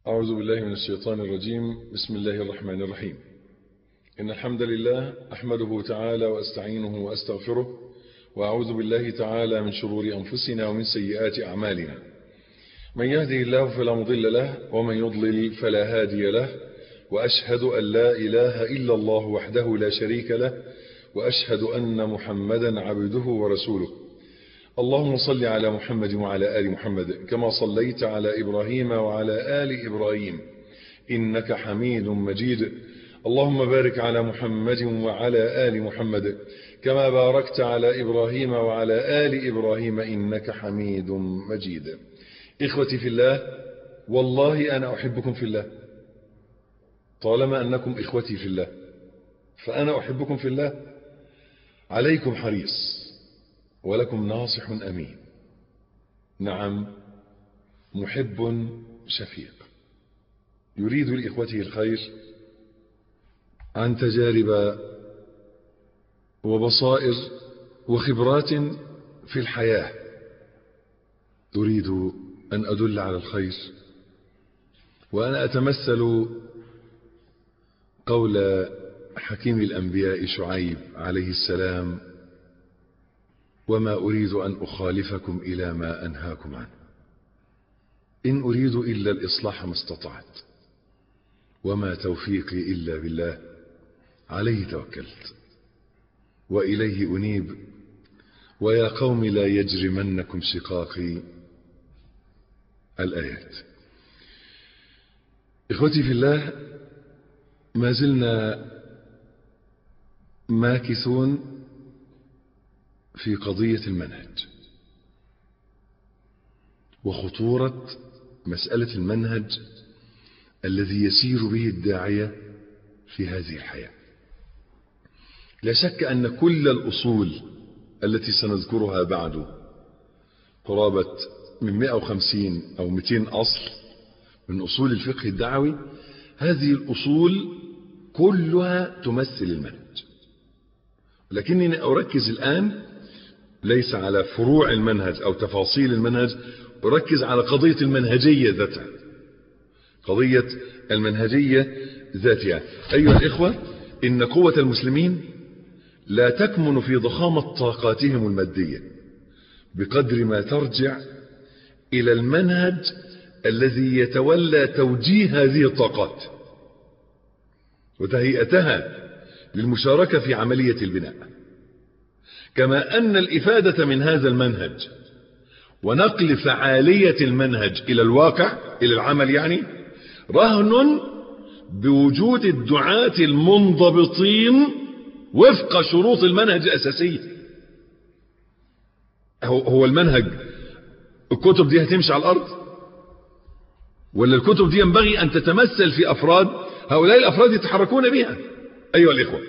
أعوذ بالله من الشيطان الرجيم بسم الله الرحمن الرحيم إن الحمد لله أحمده تعالى وأستعينه وأستغفره وأعوذ بالله تعالى من شرور أنفسنا ومن سيئات أعمالنا من يهده الله فلا مضل له ومن يضلل فلا هادي له وأشهد أن لا إله إلا الله وحده لا شريك له وأشهد أن محمدا عبده ورسوله اللهم صل على محمد وعلى آل محمد كما صليت على إبراهيم وعلى آل إبراهيم إنك حميد مجيد اللهم بارك على محمد وعلى آل محمد كما باركت على إبراهيم وعلى آل إبراهيم إنك حميد مجيد إخوتي في الله والله أنا أحبكم في الله طالما أنكم إخوتي في الله فأنا أحبكم في الله عليكم حريص ولكم ناصح أمين نعم محب شفيق يريد لإخوته الخير عن تجارب وبصائر وخبرات في الحياة أريد أن أدل على الخير وأنا أتمثل قول حكيم الأنبياء شعيب عليه السلام وما أريد أن أخالفكم إلى ما أنهاكم عنه إن أريد إلا الإصلاح ما استطعت وما توفيقي إلا بالله عليه توكلت وإليه أنيب ويا قوم لا يجرمنكم شقاقي الآيات إخوتي في الله ما زلنا ماكثون في قضية المنهج وخطورة مسألة المنهج الذي يسير به الداعية في هذه الحياة لا شك أن كل الأصول التي سنذكرها بعد قرابة من 150 أو 200 أصل من أصول الفقه الدعوي هذه الأصول كلها تمثل المنهج لكنني أركز الآن ليس على فروع المنهج أو تفاصيل المنهج أركز على قضية المنهجية ذاتها قضية المنهجية ذاتها أيها الإخوة إن قوة المسلمين لا تكمن في ضخامة طاقاتهم المادية بقدر ما ترجع إلى المنهج الذي يتولى توجيه هذه الطاقات وتهيئتها للمشاركة في عملية البناء كما أن الإفادة من هذا المنهج ونقل فعالية المنهج إلى الواقع إلى العمل يعني رهن بوجود الدعاة المنضبطين وفق شروط المنهج الأساسية هو المنهج الكتب دي هتمشي على الأرض ولا الكتب دي ينبغي أن تتمثل في أفراد هؤلاء الأفراد يتحركون بها أيها الإخوة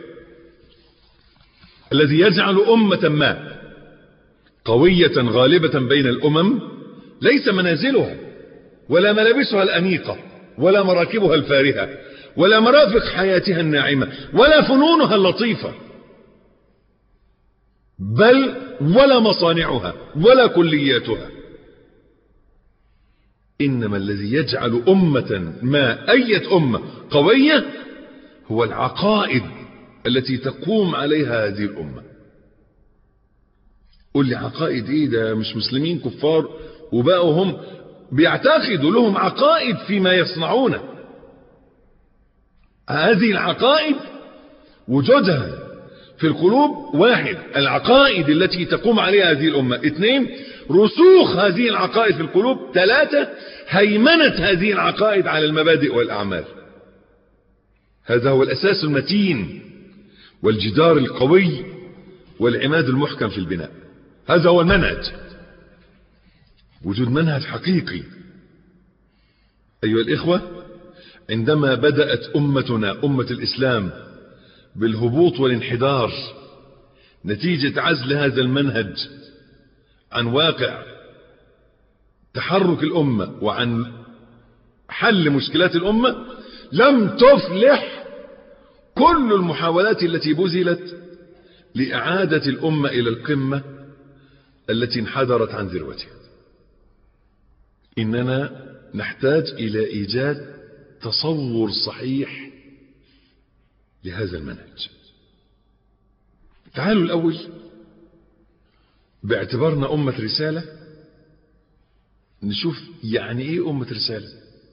الذي يجعل أمة ما قوية غالبة بين الأمم ليس منازلها ولا ملابسها الأنيقة ولا مراكبها الفارهة ولا مرافق حياتها الناعمة ولا فنونها اللطيفة بل ولا مصانعها ولا كلياتها إنما الذي يجعل أمة ما أية أمة قوية هو العقائد التي تقوم عليها هذه الأمة قل لي عقائد ايه ده مش مسلمين كفار وبقوا هم بيعتقدوا لهم عقائد فيما يصنعونه هذه العقائد وجودها في القلوب واحد العقائد التي تقوم عليها هذه الأمة اثنين رسوخ هذه العقائد في القلوب ثلاثة هيمنة هذه العقائد على المبادئ والأعمال هذا هو الأساس المتين والجدار القوي والعماد المحكم في البناء هذا هو المنهج وجود منهج حقيقي أيها الإخوة عندما بدأت أمتنا أمة الإسلام بالهبوط والانحدار نتيجة عزل هذا المنهج عن واقع تحرك الأمة وعن حل مشكلات الأمة لم تفلح كل المحاولات التي بذلت لإعادة الأمة إلى القمة التي انحدرت عن ذروتها إننا نحتاج إلى إيجاد تصور صحيح لهذا المنهج تعالوا الأول باعتبارنا أمة رسالة نشوف يعني إيه أمة رسالة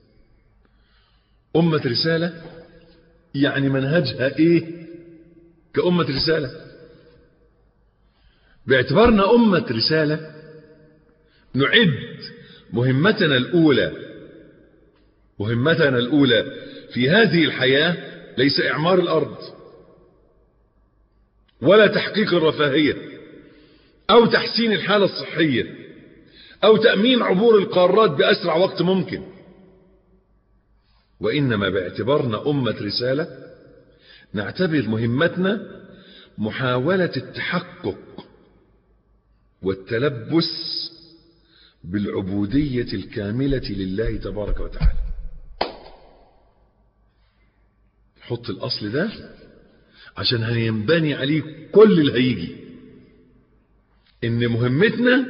أمة رسالة يعني منهجها إيه كأمة رسالة باعتبارنا أمة رسالة نعد مهمتنا الأولى مهمتنا الأولى في هذه الحياة ليس إعمار الأرض ولا تحقيق الرفاهية أو تحسين الحالة الصحية أو تأمين عبور القارات بأسرع وقت ممكن وإنما باعتبارنا أمة رسالة نعتبر مهمتنا محاولة التحقق والتلبس بالعبودية الكاملة لله تبارك وتعالى حط الأصل ده عشان هينبني عليه كل اللي هيجي إن مهمتنا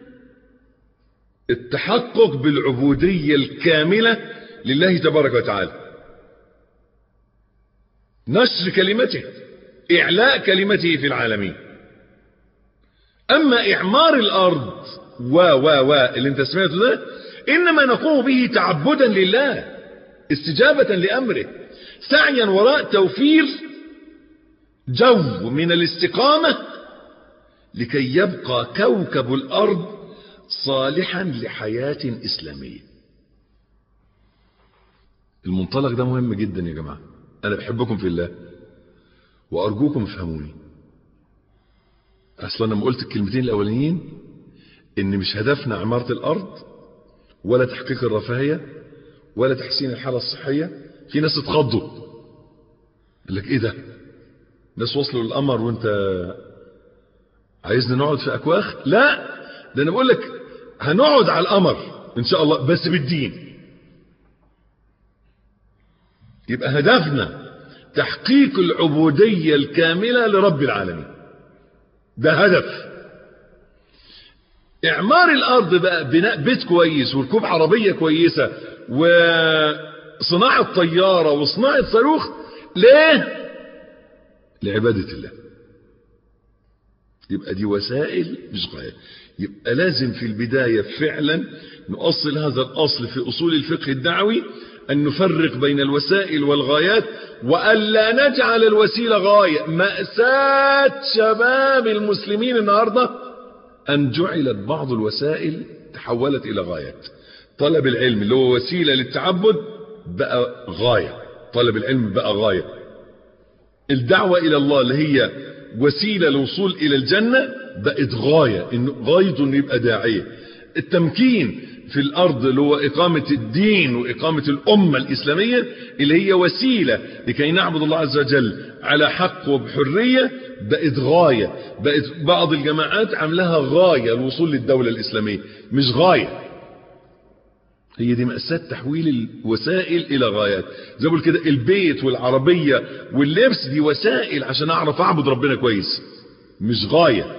التحقق بالعبودية الكاملة لله تبارك وتعالى نشر كلمته إعلاء كلمته في العالمين أما إعمار الأرض و و و اللي انت سمعته ده إنما نقوم به تعبدا لله استجابة لأمره سعيا وراء توفير جو من الاستقامة لكي يبقى كوكب الأرض صالحا لحياة إسلامية المنطلق ده مهم جدا يا جماعة أنا بحبكم في الله وأرجوكم افهموني أصلا لما قلت الكلمتين الأولانيين إن مش هدفنا عمارة الأرض ولا تحقيق الرفاهية ولا تحسين الحالة الصحية في ناس اتخضوا قال لك إيه ده ناس وصلوا للقمر وانت عايزنا نقعد في أكواخ لا ده أنا بقول لك هنقعد على القمر إن شاء الله بس بالدين يبقى هدفنا تحقيق العبودية الكاملة لرب العالمين ده هدف اعمار الارض بقى بناء بيت كويس وركوب عربية كويسة وصناعة طيارة وصناعة صاروخ ليه لعبادة الله يبقى دي وسائل مش غاية يبقى لازم في البداية فعلا نؤصل هذا الأصل في أصول الفقه الدعوي أن نفرق بين الوسائل والغايات وألا نجعل الوسيلة غاية مأساة شباب المسلمين النهاردة أن جعلت بعض الوسائل تحولت إلى غايات طلب العلم اللي هو وسيلة للتعبد بقى غاية طلب العلم بقى غاية الدعوة إلى الله اللي هي وسيلة للوصول إلى الجنة بقت غاية إنه غايته إنه يبقى داعية التمكين في الأرض اللي هو إقامة الدين وإقامة الأمة الإسلامية اللي هي وسيلة لكي نعبد الله عز وجل على حق وبحرية بقت غاية بقت بعض الجماعات عملها غاية الوصول للدولة الإسلامية مش غاية هي دي مأساة تحويل الوسائل إلى غايات زي بقول كده البيت والعربية واللبس دي وسائل عشان أعرف أعبد ربنا كويس مش غاية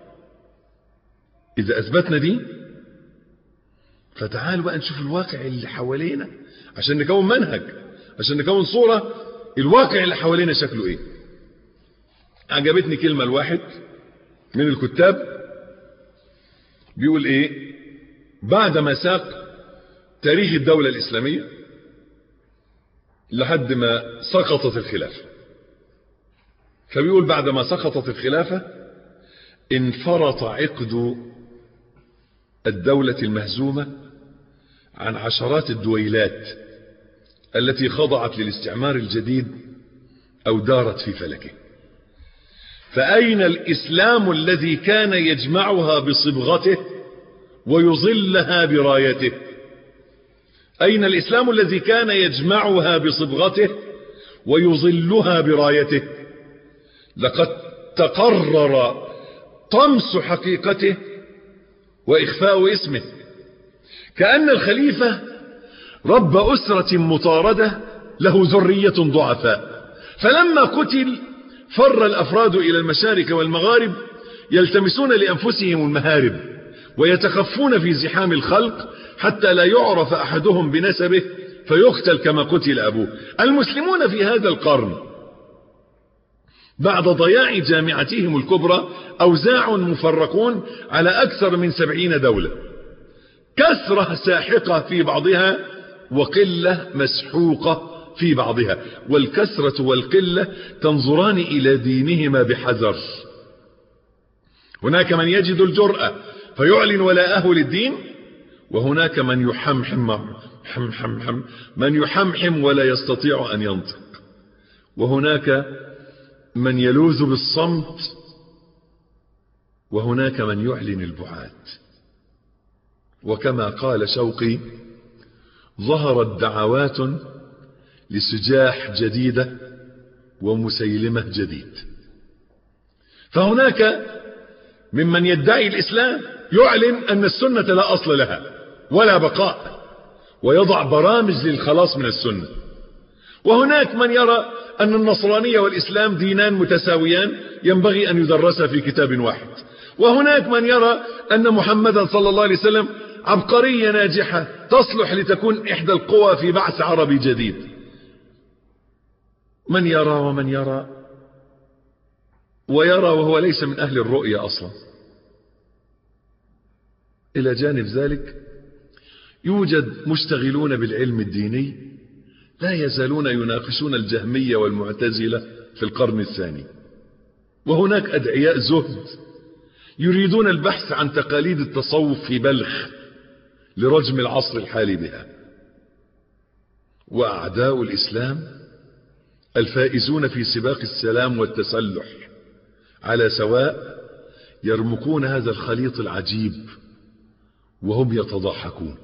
إذا أثبتنا دي فتعالوا بقى نشوف الواقع اللي حوالينا عشان نكون منهج عشان نكون صورة الواقع اللي حوالينا شكله ايه عجبتني كلمة الواحد من الكتاب بيقول ايه بعد ما ساق تاريخ الدولة الإسلامية لحد ما سقطت الخلافة فبيقول بعد ما سقطت الخلافة انفرط عقد الدولة المهزومة عن عشرات الدويلات التي خضعت للاستعمار الجديد أو دارت في فلكه فأين الإسلام الذي كان يجمعها بصبغته ويظلها برايته أين الإسلام الذي كان يجمعها بصبغته ويظلها برايته لقد تقرر طمس حقيقته وإخفاء اسمه كأن الخليفة رب أسرة مطاردة له ذرية ضعفاء فلما قتل فر الأفراد إلى المشارق والمغارب يلتمسون لأنفسهم المهارب ويتخفون في زحام الخلق حتى لا يعرف أحدهم بنسبه فيقتل كما قتل أبوه المسلمون في هذا القرن بعد ضياع جامعتهم الكبرى أوزاع مفرقون على أكثر من سبعين دولة كثرة ساحقة في بعضها وقلة مسحوقة في بعضها والكثرة والقلة تنظران إلى دينهما بحذر هناك من يجد الجرأة فيعلن ولاءه للدين وهناك من يحمحم حم حم حم من يحمحم ولا يستطيع أن ينطق وهناك من يلوذ بالصمت وهناك من يعلن البعاد وكما قال شوقي ظهرت دعوات لسجاح جديدة ومسيلمة جديد فهناك ممن يدعي الإسلام يعلن أن السنة لا أصل لها ولا بقاء ويضع برامج للخلاص من السنة وهناك من يرى أن النصرانية والإسلام دينان متساويان ينبغي أن يدرسا في كتاب واحد وهناك من يرى أن محمدا صلى الله عليه وسلم عبقرية ناجحة تصلح لتكون إحدى القوى في بعث عربي جديد من يرى ومن يرى ويرى وهو ليس من أهل الرؤية أصلا إلى جانب ذلك يوجد مشتغلون بالعلم الديني لا يزالون يناقشون الجهمية والمعتزلة في القرن الثاني وهناك أدعياء زهد يريدون البحث عن تقاليد التصوف في بلخ لرجم العصر الحالي بها وأعداء الإسلام الفائزون في سباق السلام والتسلح على سواء يرمقون هذا الخليط العجيب وهم يتضاحكون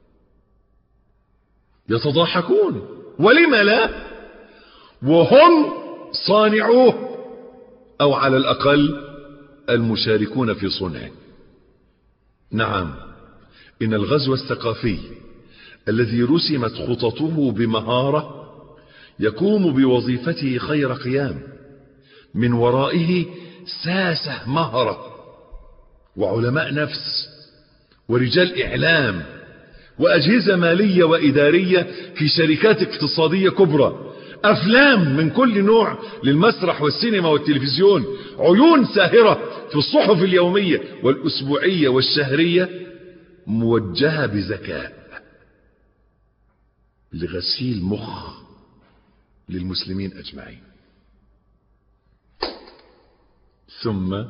يتضاحكون ولم لا وهم صانعوه او على الاقل المشاركون في صنعه نعم ان الغزو الثقافي الذي رسمت خططه بمهارة يقوم بوظيفته خير قيام من ورائه ساسة مهرة وعلماء نفس ورجال اعلام واجهزة مالية وادارية في شركات اقتصادية كبرى افلام من كل نوع للمسرح والسينما والتلفزيون عيون ساهرة في الصحف اليومية والاسبوعية والشهرية موجهة بذكاء لغسيل مخ للمسلمين اجمعين ثم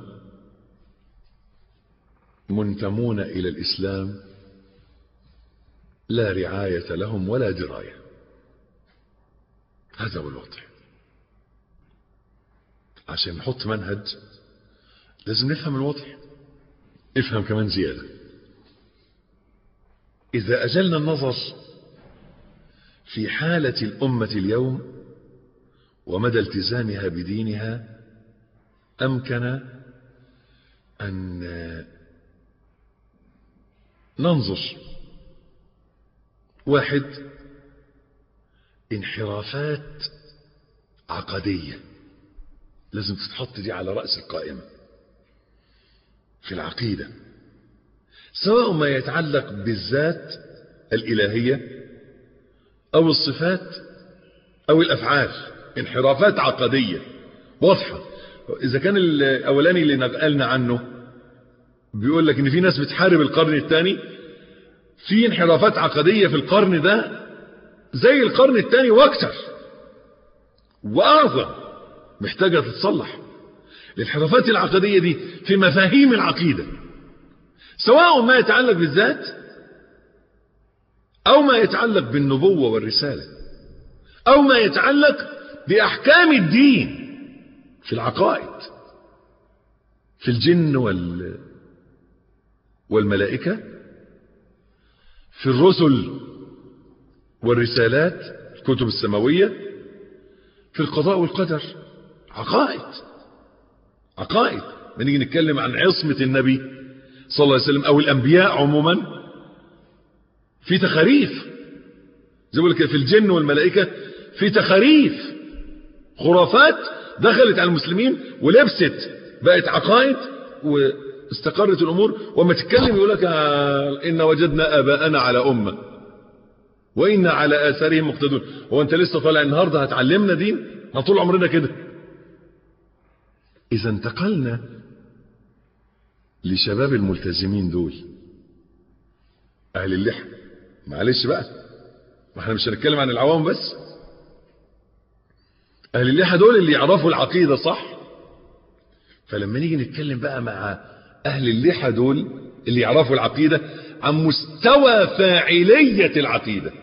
منتمون الى الاسلام لا رعاية لهم ولا دراية هذا هو الوضع عشان نحط منهج لازم نفهم الوضع افهم كمان زيادة إذا أجلنا النظر في حالة الأمة اليوم ومدى التزامها بدينها أمكن أن ننظر واحد انحرافات عقدية لازم تتحط دي على رأس القائمة في العقيدة سواء ما يتعلق بالذات الإلهية أو الصفات أو الأفعال انحرافات عقدية واضحة إذا كان الأولاني اللي نقلنا عنه بيقول لك إن في ناس بتحارب القرن الثاني في انحرافات عقدية في القرن ده زي القرن الثاني واكثر واعظم محتاجة تتصلح الانحرافات العقدية دي في مفاهيم العقيدة سواء ما يتعلق بالذات او ما يتعلق بالنبوة والرسالة او ما يتعلق باحكام الدين في العقائد في الجن وال والملائكة في الرسل والرسالات الكتب السماوية في القضاء والقدر عقائد عقائد بنيجي نتكلم عن عصمة النبي صلى الله عليه وسلم او الانبياء عموما في تخاريف زي ما في الجن والملائكة في تخاريف خرافات دخلت على المسلمين ولبست بقت عقائد استقرت الأمور وما تتكلم يقول لك إن وجدنا آباءنا على أمة وإن على آثارهم مقتدون هو أنت لسه طالع النهاردة هتعلمنا دين احنا طول عمرنا كده إذا انتقلنا لشباب الملتزمين دول أهل اللحى معلش بقى ما احنا مش هنتكلم عن العوام بس أهل اللحى دول اللي يعرفوا العقيدة صح فلما نيجي نتكلم بقى مع أهل اللحى دول اللي يعرفوا العقيدة عن مستوى فاعلية العقيدة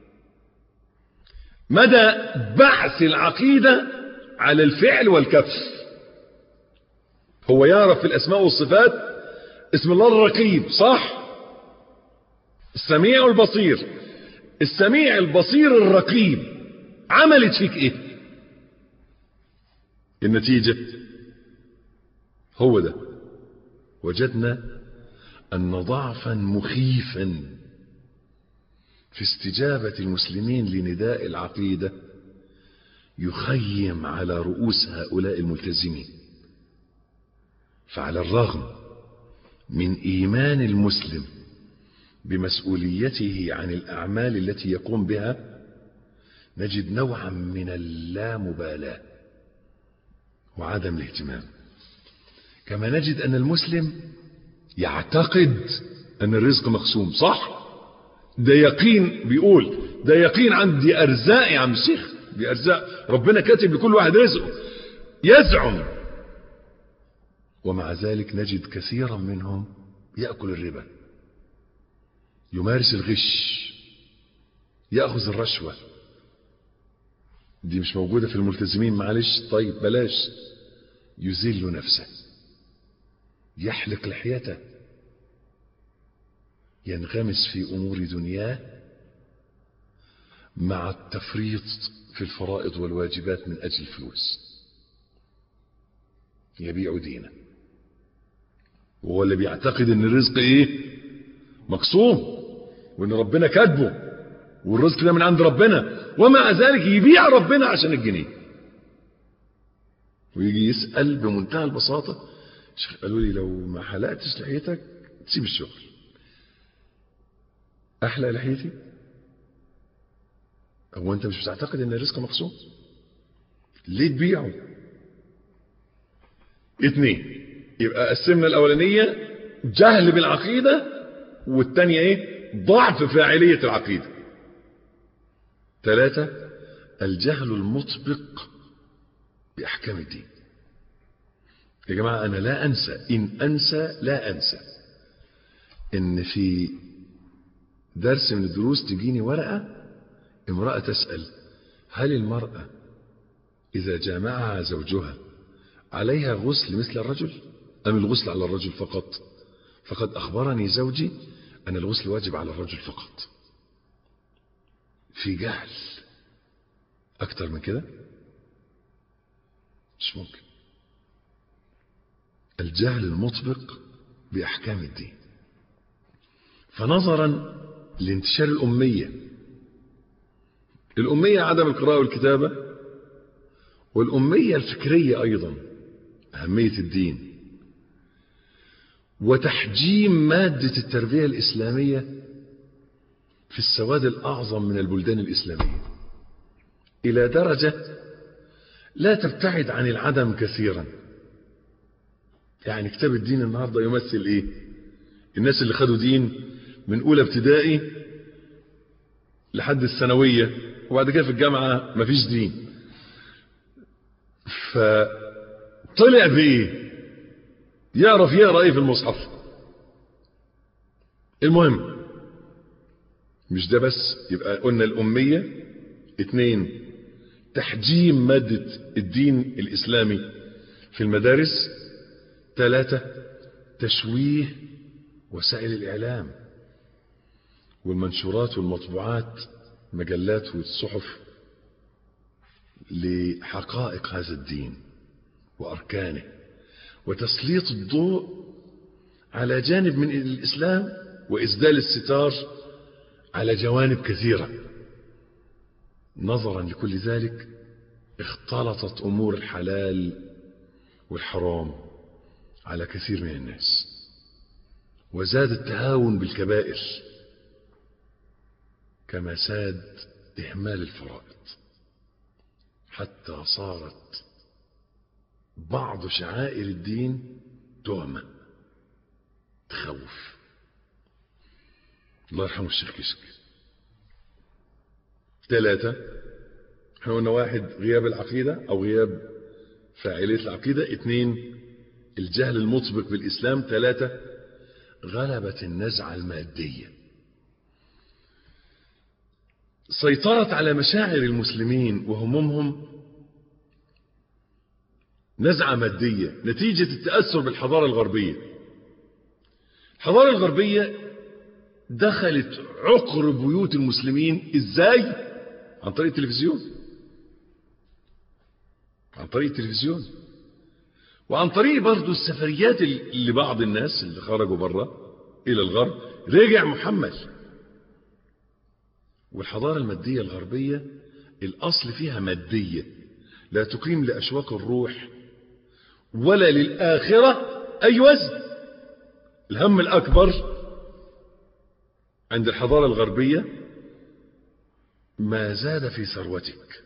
مدى بعث العقيدة على الفعل والكف هو يعرف في الأسماء والصفات اسم الله الرقيب صح السميع البصير السميع البصير الرقيب عملت فيك ايه النتيجة هو ده وجدنا أن ضعفا مخيفا في استجابة المسلمين لنداء العقيدة يخيم على رؤوس هؤلاء الملتزمين فعلى الرغم من إيمان المسلم بمسؤوليته عن الأعمال التي يقوم بها نجد نوعا من اللامبالاة وعدم الاهتمام كما نجد أن المسلم يعتقد أن الرزق مقسوم صح ده يقين بيقول ده يقين عندي أرزاق يا عم الشيخ دي أرزاق ربنا كاتب لكل واحد رزقه يزعم ومع ذلك نجد كثيرا منهم يأكل الربا يمارس الغش يأخذ الرشوة دي مش موجودة في الملتزمين معلش طيب بلاش يذل نفسه يحلق لحيته ينغمس في أمور دنياه مع التفريط في الفرائض والواجبات من أجل الفلوس يبيع دينه وهو اللي بيعتقد ان الرزق ايه مقسوم وان ربنا كاتبه والرزق ده من عند ربنا ومع ذلك يبيع ربنا عشان الجنيه ويجي يسأل بمنتهى البساطة شيخ قالوا لي لو ما حلقتش لحيتك تسيب الشغل احلق لحيتي هو انت مش بتعتقد ان الرزق مقسوم ليه تبيعه اتنين يبقى قسمنا الاولانيه جهل بالعقيده والثانيه ايه ضعف فاعليه العقيده ثلاثه الجهل المطبق باحكام الدين يا جماعه انا لا انسى ان انسى لا انسى ان في درس من الدروس تجيني ورقه امراه تسال هل المراه اذا جامعها زوجها عليها غسل مثل الرجل أم الغسل على الرجل فقط فقد أخبرني زوجي أن الغسل واجب على الرجل فقط في جهل أكتر من كده مش ممكن الجهل المطبق بأحكام الدين فنظرا لانتشار الأمية الأمية عدم القراءة والكتابة والأمية الفكرية أيضا أهمية الدين وتحجيم مادة التربية الإسلامية في السواد الأعظم من البلدان الإسلامية إلى درجة لا تبتعد عن العدم كثيرا يعني كتاب الدين النهاردة يمثل إيه الناس اللي خدوا دين من أولى ابتدائي لحد الثانوية وبعد كده في الجامعة مفيش دين فطلع بإيه يعرف يقرأ إيه في المصحف المهم مش ده بس يبقى قلنا الأمية اتنين تحجيم مادة الدين الإسلامي في المدارس ثلاثة تشويه وسائل الإعلام والمنشورات والمطبوعات المجلات والصحف لحقائق هذا الدين وأركانه وتسليط الضوء على جانب من الإسلام وإسدال الستار على جوانب كثيرة نظرا لكل ذلك اختلطت أمور الحلال والحرام على كثير من الناس وزاد التهاون بالكبائر كما ساد إهمال الفرائض حتى صارت بعض شعائر الدين تهمة تخوف الله يرحمه الشيخ كشك ثلاثة احنا قلنا واحد غياب العقيدة أو غياب فاعلية العقيدة اثنين الجهل المطبق بالإسلام ثلاثة غلبة النزعة المادية سيطرت على مشاعر المسلمين وهمومهم نزعة مادية نتيجة التأثر بالحضارة الغربية الحضارة الغربية دخلت عقر بيوت المسلمين ازاي عن طريق التلفزيون عن طريق التلفزيون وعن طريق برضو السفريات لبعض الناس اللي خرجوا بره الى الغرب رجع محمل والحضارة المادية الغربية الاصل فيها مادية لا تقيم لاشواق الروح ولا للآخرة اي وزن الهم الاكبر عند الحضارة الغربية ما زاد في ثروتك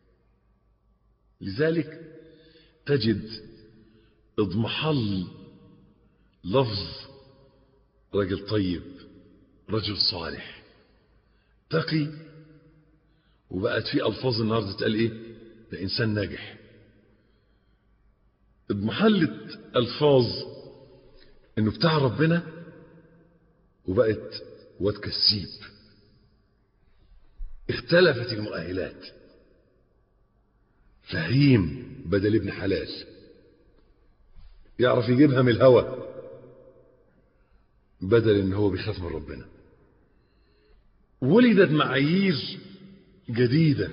لذلك تجد اضمحل لفظ رجل طيب رجل صالح تقي وبقت في الفاظ النهارده تقال ايه ده انسان ناجح اضمحلت الفاظ انه بتاع ربنا وبقت واد كسيب اختلفت المؤهلات فهيم بدل ابن حلال يعرف يجيبها من الهوى بدل ان هو بيخاف من ربنا ولدت معايير جديدة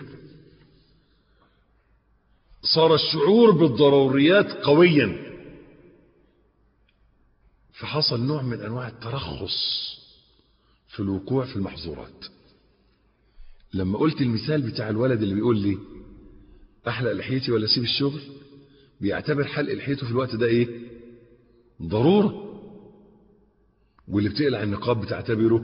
صار الشعور بالضروريات قويا فحصل نوع من انواع الترخص في الوقوع في المحظورات لما قلت المثال بتاع الولد اللي بيقول لي احلق لحيتي ولا اسيب الشغل بيعتبر حلق لحيته في الوقت ده ايه ضرورة واللي بتقلع النقاب بتعتبره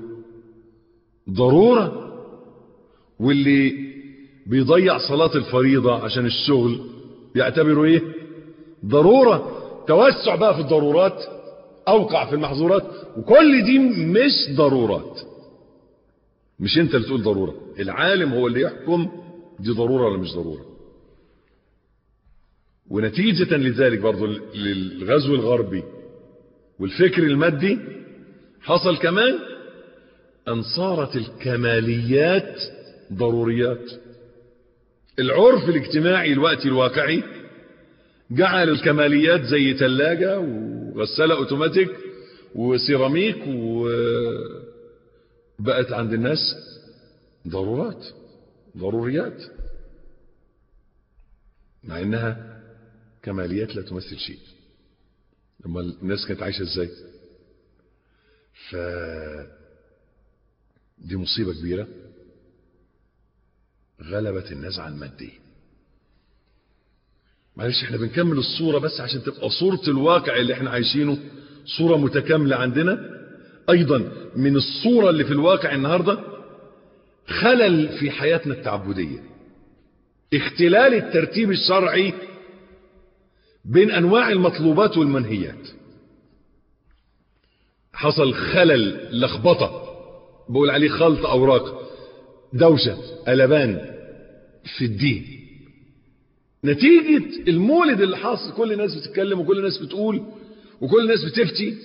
ضرورة واللي بيضيع صلاة الفريضة عشان الشغل يعتبره ايه ضرورة توسع بقى في الضرورات اوقع في المحظورات وكل دي مش ضرورات مش انت اللي تقول ضرورة العالم هو اللي يحكم دي ضرورة ولا مش ضرورة ونتيجة لذلك برضو للغزو الغربي والفكر المادي حصل كمان ان صارت الكماليات ضروريات العرف الاجتماعي الوقتي الواقعي جعل الكماليات زي ثلاجة وغسالة اوتوماتيك وسيراميك وبقت عند الناس ضرورات ضروريات مع انها كماليات لا تمثل شيء لما الناس كانت عايشة ازاي ف دي مصيبة كبيرة غلبت النزعة المادية معلش احنا بنكمل الصورة بس عشان تبقى صورة الواقع اللي احنا عايشينه صورة متكاملة عندنا ايضا من الصورة اللي في الواقع النهاردة خلل في حياتنا التعبدية اختلال الترتيب الشرعي بين انواع المطلوبات والمنهيات حصل خلل لخبطة بقول عليه خلط اوراق دوشة قلبان في الدين نتيجة المولد اللي حاصل كل الناس بتتكلم وكل الناس بتقول وكل الناس بتفتي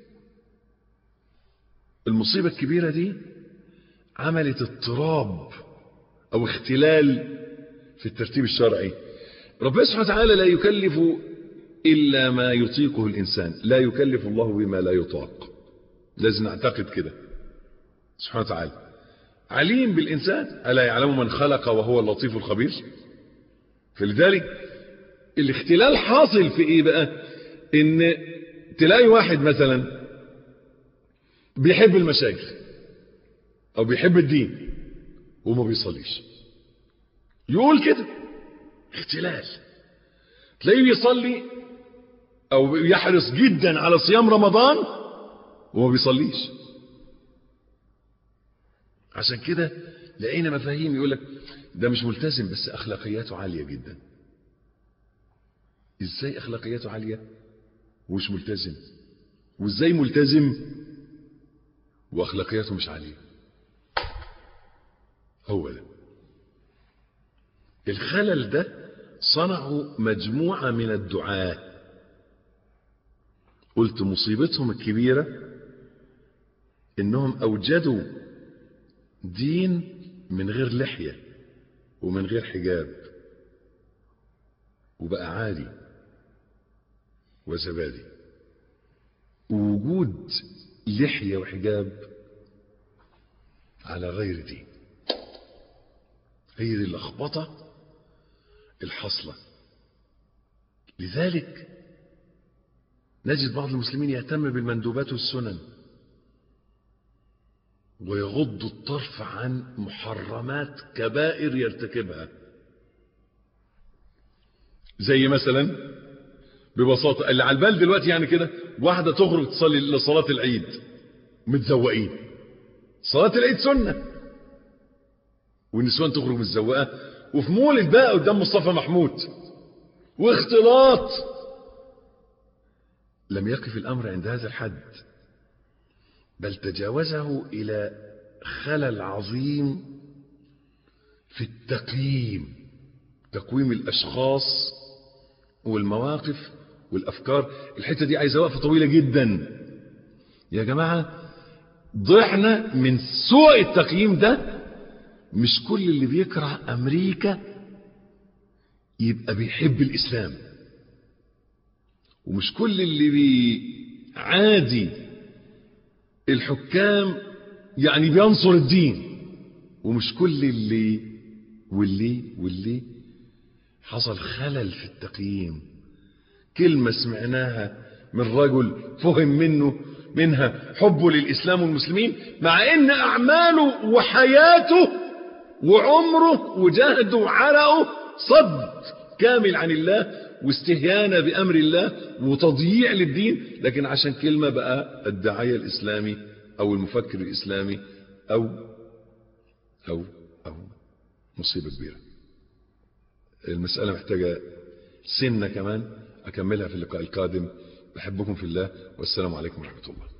المصيبة الكبيرة دي عملت اضطراب او اختلال في الترتيب الشرعي ربنا سبحانه وتعالى لا يكلف إلا ما يطيقه الإنسان لا يكلف الله بما لا يطاق لازم نعتقد كده سبحانه وتعالى عليم بالإنسان ألا يعلم من خلق وهو اللطيف الخبير فلذلك الاختلال حاصل في ايه بقى ان تلاقي واحد مثلا بيحب المشايخ او بيحب الدين وما بيصليش يقول كده اختلال تلاقيه بيصلي او يحرص جدا على صيام رمضان وما بيصليش عشان كده لقينا مفاهيم يقول لك ده مش ملتزم بس اخلاقياته عاليه جدا ازاي اخلاقياته عاليه ومش ملتزم وازاي ملتزم واخلاقياته مش عاليه هو ده الخلل ده صنعوا مجموعه من الدعاه قلت مصيبتهم الكبيره انهم اوجدوا دين من غير لحيه ومن غير حجاب وبقى عالي وزبادي ووجود لحيه وحجاب على غير دين هي دي اللخبطه الحاصله لذلك نجد بعض المسلمين يهتم بالمندوبات والسنن ويغض الطرف عن محرمات كبائر يرتكبها زي مثلا ببساطة اللي على البال دلوقتي يعني كده واحدة تخرج تصلي لصلاة العيد متزوقين صلاة العيد سنة والنسوان تخرج متزوقة وفي مولد بقى قدام مصطفى محمود واختلاط لم يقف الأمر عند هذا الحد بل تجاوزه إلى خلل عظيم في التقييم تقويم الأشخاص والمواقف والأفكار الحتة دي عايزة وقفة طويلة جدا يا جماعة ضحنا من سوء التقييم ده مش كل اللي بيكره أمريكا يبقى بيحب الإسلام ومش كل اللي بيعادي الحكام يعني بينصر الدين ومش كل اللي واللي واللي حصل خلل في التقييم كلمة سمعناها من رجل فهم منه منها حبه للإسلام والمسلمين مع ان أعماله وحياته وعمره وجهده وعرقه صد كامل عن الله واستهيانة بأمر الله وتضييع للدين لكن عشان كلمة بقى الداعية الإسلامي أو المفكر الإسلامي أو أو أو مصيبة كبيرة المسألة محتاجة سنة كمان أكملها في اللقاء القادم بحبكم في الله والسلام عليكم ورحمة الله